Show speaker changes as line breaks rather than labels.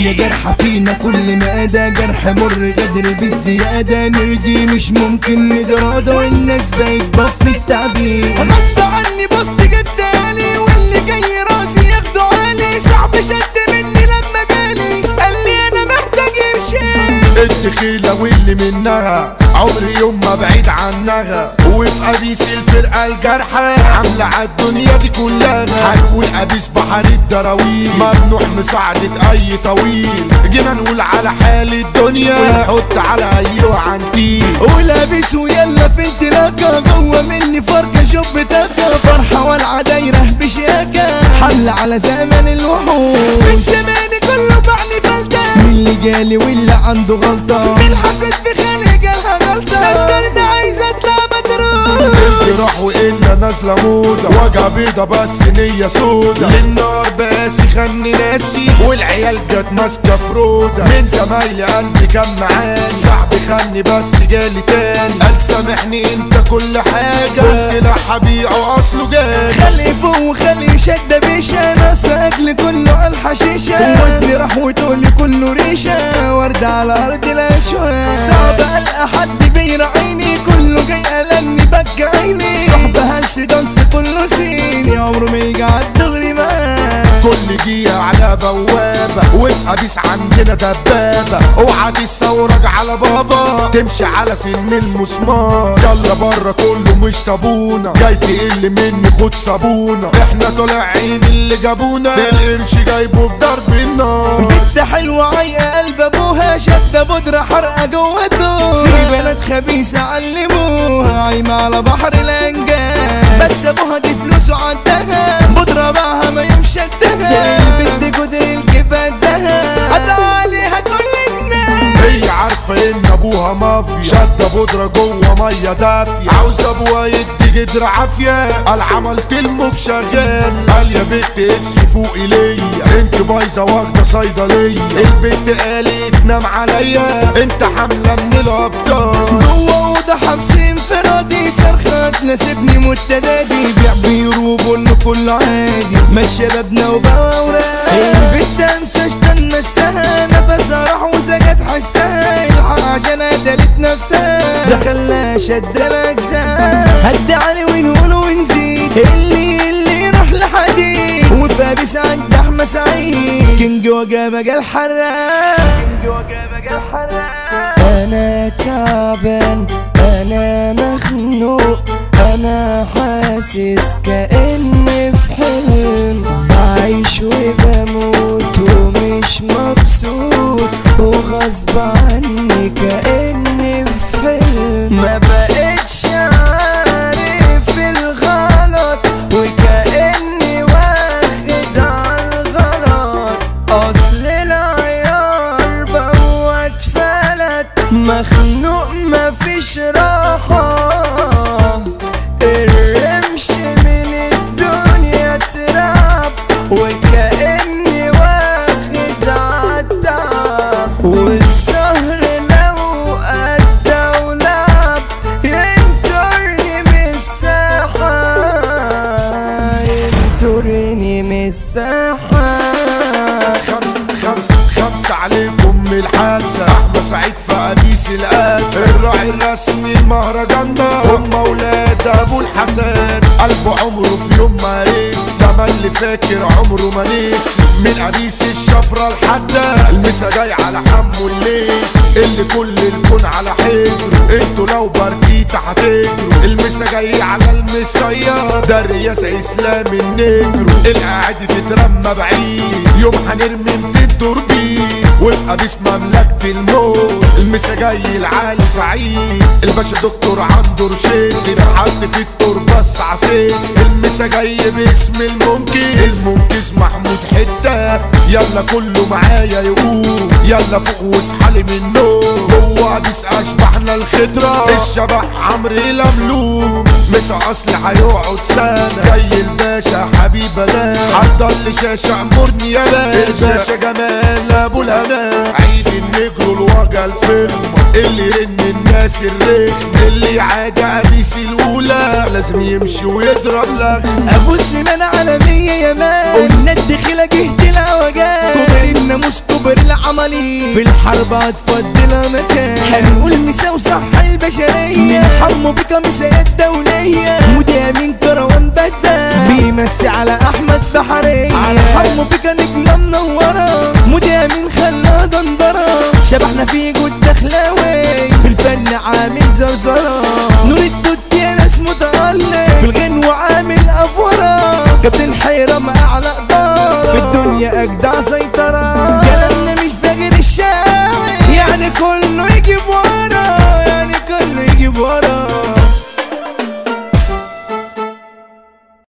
هي جرحة فينا كل ما ده جرح مر قدر بالزيادة نرضي مش ممكن نتراضى والناس بقت بف التعبير غصب عني بوست جبتالي واللي جاي راسي ياخده عالي صعب شد مني لما جالي قال لي انا محتاج قرشين
الدخيلة واللي منها عمري يوم ما بعيد عنها وفي قبيس الفرقة الجارحة عاملة عالدنيا دي كلها هنقول قبيس بحر الدراويل ممنوع مساعدة أي طويل جينا نقول على حال الدنيا ونحط على أيوة عنتيل
ولابس ويلا في انطلاقة جوه مني فرقة شوف بتاكا فرحة والعة دايرة بشياكة حملة على زمن الوحوش من زماني كله بعني فلتة من اللي جالي واللي عنده غلطة من حسد في خلق جالها غلطة صدرني عايز اطلع مدروس
راح وإلا نازلة موضة وجع بيضة بس نية سودا للنار باسي خني ناسي والعيال جت ماسكة فرودة من زمايلي قلبي كان معاني صاحبي خني بس جالي تاني قال سامحني انت كل حاجة قلت لا هبيعه اصله جالي
خلي فوق وخلي شدة بيشة ناس اكل كله على الحشيشة وزني راح وتقولي كله ريشة وردة على ارض الاشواق صعب القى حد بيراعيني كله جاي قلني بكى عيني صحبة هلس دانس كله صيني عمره ما يجي عالدغري معاه
كل دقيقة على بوابة وفي قبيس عندنا دبابة اوعى تتصورك على بابا تمشي على سن المسمار يلا بره كله مش تابونا جاي تقل مني خد صابونة احنا طالعين اللي جابونا بالقرش جايبه بضرب النار
بنت حلوة عيقة قلب ابوها شدة بودرة حرقة جوته في بنات خبيثة علموها عايمة على بحر الانجاز بس ابوها دي فلوسه عدها بودرة باعها ما يوم شدها البنت قدر الجبال دها عليها كل الناس
هي عارفة ان ابوها مافيا شادة بودرة جوه مية دافية عاوز ابوها يدي جدر عافية قال عملت المك شغال قال يا بنت اصحي فوقي ليا انت بايظة واخدة صيدلية البنت قالت نام عليا انت حاملة من الابطال
جوه اوضه حبس انفرادي صرخة تناسبني متدادي بيع بيروب انه كله عادي مات شبابنا وبقى اوراق البنت امسى اشتن مسها نفسها راح وسكت حسها الحاجة ندلت نفسها دخلنا شد الاجزاء هد علي ونقول ونزيد اللي اللي يروح لحديد وفابس عند احمد سعيد كينج وجا مجال حراق كينج وجا مجال حراق انا تعبان انا مخنوق انا حاسس كاني في حلم بعيش وبموت ومش مبسوط وغصب عني كاني في حلم ما بقتش عارف الغلط وكاني واخد عالغلط اصل العيار بقى اتفلت مخنوق مفيش راحة الرمش من الدنيا تراب وكأني واخد عالتعب والسهر لو أدى ولعب ينطرني من الساحة ينطرني من الساحة
خمسة خمسة خمسة عليكم من الحاسة أحمد سعيد في قميص الأسد الراعي الرسمي المهرجان هم أولاد أبو الحسد قلبه عمره في يوم ما يقس ده اللي فاكر عمره ما نسي من قميص الشفرة الحادة المسا جاي على حمو الليس اللي كل الكون على حجره انتوا لو برديت هتجروا المسا جاي على المصياد ده الرياس اسلام النجرو القاعد تترمى بعيد يوم هنرمي 200 توربين وابقى باسم مملكة الموت المسا جاي العالي سعيد الباشا دكتور عنده رشيد بيتحط في التربة السعسين المسا جاي باسم المنكس المنكس محمود حتة يلا كله معايا يقوم يلا فوق واصحالي من النوم هو قميص اشبحنا الخضرة الشبح عمرو لملوم مسا اصل هيقعد سنة جاي الباشا حبيب انا حضر لي شاشة امرني يا باشا الباشا جمال ابو الهنا عيد النجرو الوجه الفخمة اللي رن الناس الرخم اللي عادة قميص الاولى لازم يمشي ويضرب لغ
ابو سليمان عالمية يا مان قلنا الدخيلة جهت العوجات كبر الناموس كبر العملي في الحرب هتفضلها مكان هنقول مساو صح البشرية من حمو بكمسة الدولية مودي امين كروان بدل بيمسي على احمد بحرية على حمو بك نجمة منورة مودي امين خلاها دندرة شبحنا في جود دخلاوي في الفن عامل زرزرة نور الدود يا ناس متألق في الغنوة عامل أفورة كابتن حيرم أعلى إدارة في الدنيا أجدع سيطرة كلامنا مش فاجر الشاوي يعني كله يجيب ورا يعني كله يجيب ورا